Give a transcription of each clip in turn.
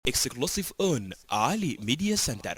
exclusive on Ali Media Center.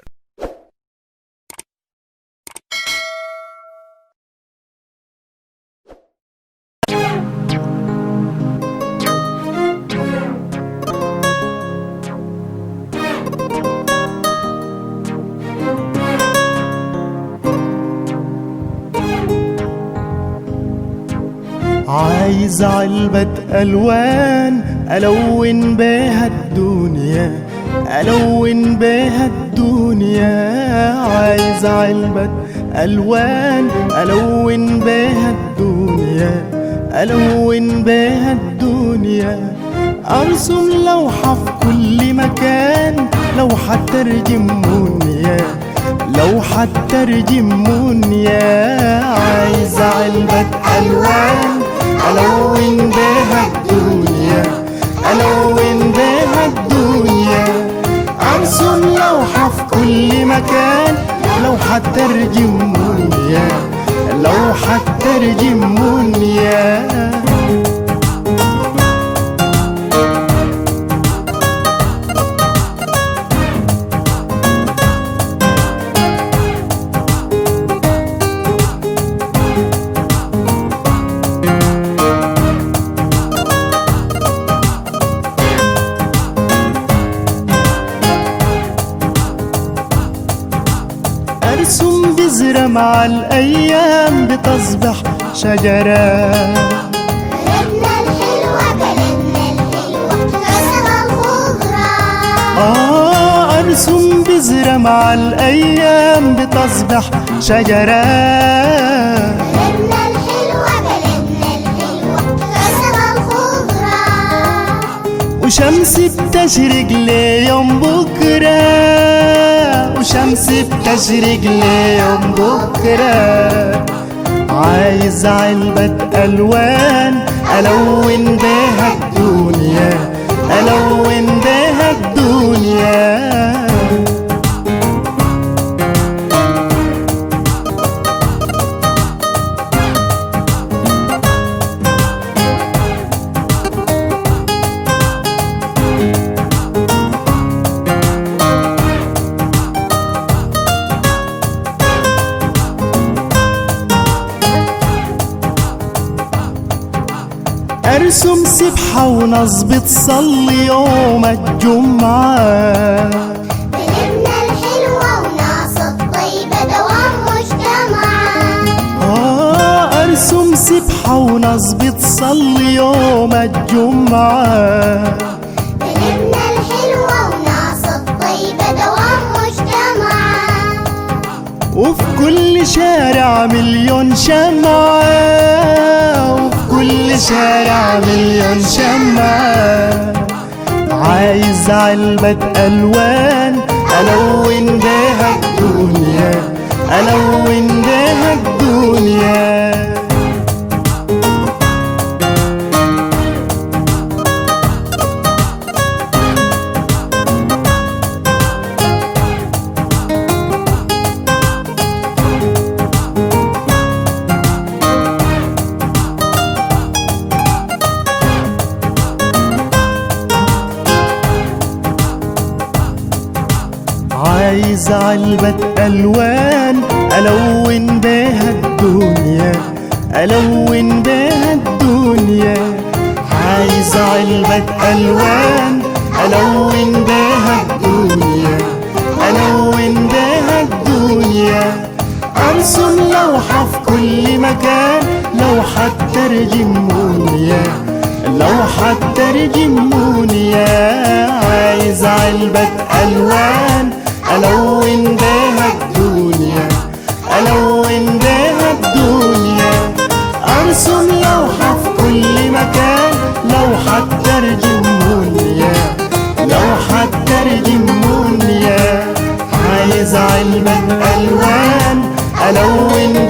عايز علبة ألوان ألون بيها الدنيا ألون بيها الدنيا عايز علبة ألوان ألون بيها الدنيا ألون بيها الدنيا أرسم لوحة في كل مكان لوحة ترجم منيا لوحة ترجم منيا عايز علبة ألوان ألون بيها الدنيا ألون بيها الدنيا أرسم لوحة في كل مكان لوحة ترجم منيا لوحة ترجم منيا أرسم بذرة مع الأيام بتصبح شجرة بلدنا الحلوة بلدنا الحلوة غسل الخضرة آه أرسم بذرة مع الأيام بتصبح شجرة بلدنا الحلوة بلدنا الحلوة غسل الخضرة وشمس بتشرق ليوم بكرة وشمس بتشرق ليوم بكرة عايز علبة ألوان ألون بيها الدنيا ألون بيها الدنيا ارسم سبحة ونصب تصلي يوم الجمعة بلدنا الحلوة وناس الطيبة دوام مجتمعة آه ارسم سبحة ونصب تصلي يوم الجمعة بلدنا الحلوة وناس الطيبة دوام مجتمعة وفي كل شارع مليون شمعة وفي كل شارع مليون شمعة عايز علبة ألوان ألون بيها الدنيا ألون بيها الدنيا عايز علبة ألوان ألون بيها الدنيا ألون بيها الدنيا عايز علبة ألوان ألون بيها الدنيا ألون بيها الدنيا أرسم لوحة في كل مكان لوحة ترجم منيا لوحة ترجم منيا عايز علبة ألوان ألون بيها الدنيا ألون بيها الدنيا أرسم لوحة في كل مكان لوحة ترجم منيا لوحة ترجم منيا عايز علبة ألوان ألون